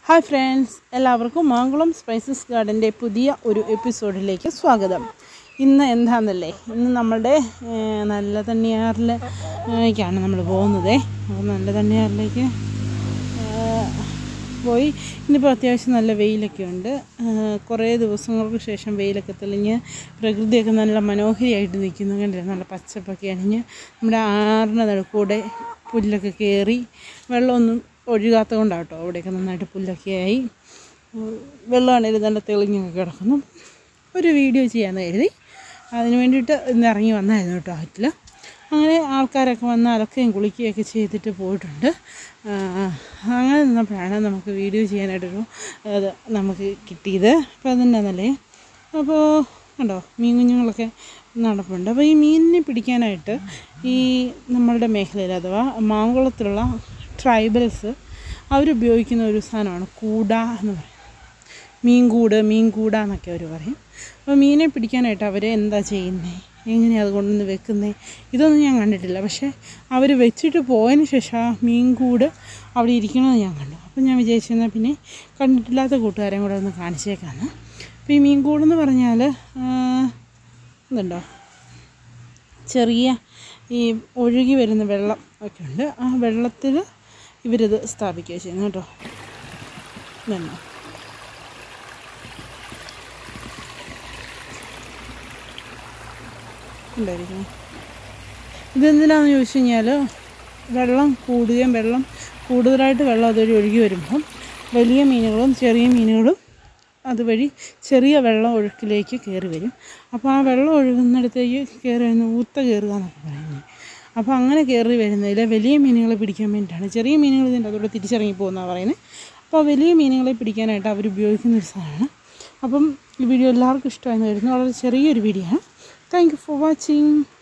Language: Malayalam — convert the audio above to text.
ഹായ് ഫ്രണ്ട്സ് എല്ലാവർക്കും മാങ്കുളം സ്പൈസസ് ഗാർഡൻ്റെ പുതിയ ഒരു എപ്പിസോഡിലേക്ക് സ്വാഗതം ഇന്ന് എന്താണെന്നല്ലേ ഇന്ന് നമ്മളുടെ ഏഹ്, നല്ല തണ്ണിയാറിലേക്കാണ് നമ്മൾ പോകുന്നത് അപ്പോൾ നല്ല തണ്ണിയാറിലേക്ക് ഏഹ്, പോയി ഇന്നിപ്പോൾ അത്യാവശ്യം നല്ല വെയിലൊക്കെ ഉണ്ട് ഏഹ്, കുറേ ദിവസങ്ങൾക്ക് ശേഷം വെയിലൊക്കെ തെളിഞ്ഞ് പ്രകൃതിയൊക്കെ നല്ല മനോഹരിയായിട്ട് നിൽക്കുന്നു കണ്ടില്ലേ നല്ല പച്ചപ്പൊക്കെ അണിഞ്ഞ് നമ്മുടെ ആറിൻ്റെ നടുക്കൂടെ പുല്ലൊക്കെ കയറി വെള്ളമൊന്നും ഒഴുകാത്ത കൊണ്ടാണ് കേട്ടോ അവിടെയൊക്കെ നന്നായിട്ട് പുല്ലൊക്കെ ആയി ഉം, വെള്ളമാണെങ്കിലും നല്ല തെളിഞ്ഞൊക്കെ കിടക്കുന്നു ഒരു വീഡിയോ ചെയ്യാമെന്ന് കരുതി അതിന് വേണ്ടിയിട്ട് ഇന്ന് ഇറങ്ങി വന്നായിരുന്നു കേട്ടോ ആറ്റിൽ അങ്ങനെ ആൾക്കാരൊക്കെ വന്ന് അലക്കുകയും കുളിക്കുകയൊക്കെ ചെയ്തിട്ട് പോയിട്ടുണ്ട് ആ, അങ്ങനെ നിന്നപ്പോഴാണ് നമുക്ക് വീഡിയോ ചെയ്യാനായിട്ടൊരു അത് നമുക്ക് കിട്ടിയത് അപ്പോൾ അതെന്താണെന്നല്ലേ അപ്പോൾ കണ്ടോ മീൻ കുഞ്ഞുങ്ങളൊക്കെ നടപ്പുണ്ട് അപ്പോൾ ഈ മീനിനെ പിടിക്കാനായിട്ട് ഈ നമ്മളുടെ മേഖലയിൽ അഥവാ മാങ്കുളത്തിലുള്ള ട്രൈബൽസ് അവരുപയോഗിക്കുന്ന ഒരു സാധനമാണ് കൂട എന്ന് പറയും മീൻകൂട് മീൻകൂട എന്നൊക്കെ അവർ പറയും അപ്പോൾ മീനെ പിടിക്കാനായിട്ട് അവർ എന്താ ചെയ്യുന്നത് എങ്ങനെയാണ് അത് കൊണ്ടുവന്ന് വെക്കുന്നത് ഇതൊന്നും ഞാൻ കണ്ടിട്ടില്ല പക്ഷേ അവർ വെച്ചിട്ട് പോയതിന് ശേഷം ആ മീൻകൂട് അവിടെ ഇരിക്കണമെന്ന് ഞാൻ കണ്ടു അപ്പോൾ ഞാൻ വിചാരിച്ചിരുന്നാൽ പിന്നെ കണ്ടിട്ടില്ലാത്ത കൂട്ടുകാരെയും കൂടെ ഒന്ന് കാണിച്ചേക്കാന്ന് അപ്പോൾ ഈ മീൻകൂടെന്ന് പറഞ്ഞാൽ ഇതുണ്ടോ ചെറിയ ഈ ഒഴുകി വരുന്ന വെള്ളം ഒക്കെ ഉണ്ട് ആ വെള്ളത്തിൽ ഇവരിത് സ്ഥാപിക്കുക ചെയ്യുന്നു കേട്ടോ ഇതുണ്ടോ ഉണ്ടായിരിക്കണം ഇതെന്തിനാണെന്ന് ചോദിച്ചു കഴിഞ്ഞാൽ വെള്ളം കൂടുകയും വെള്ളം കൂടുതലായിട്ട് വെള്ളം അതുവഴി ഒഴുകി വരുമ്പം വലിയ മീനുകളും ചെറിയ മീനുകളും അതുവഴി ചെറിയ വെള്ളം ഒഴുക്കിലേക്ക് കയറി വരും അപ്പോൾ ആ വെള്ളം ഒഴുകുന്നിടത്തേക്ക് കയറി വരുന്ന ഊത്ത കയറുക എന്നൊക്കെ പറയുന്നത് അപ്പോൾ അങ്ങനെ കയറി വരുന്നതിൽ വലിയ മീനുകളെ പിടിക്കാൻ വേണ്ടിയിട്ടാണ് ചെറിയ മീനുകൾ ഇതിൻ്റെ അതോടെ തിരിച്ചിറങ്ങി പോകുന്നതാണ് പറയുന്നത് അപ്പോൾ വലിയ മീനുകളെ പിടിക്കാനായിട്ട് അവർ ഉപയോഗിക്കുന്ന ഒരു സാധനമാണ് അപ്പം ഈ വീഡിയോ എല്ലാവർക്കും ഇഷ്ടമായെന്ന് വരുന്നു വളരെ ചെറിയൊരു വീഡിയോ ആണ് താങ്ക് യു ഫോർ വാച്ചിങ്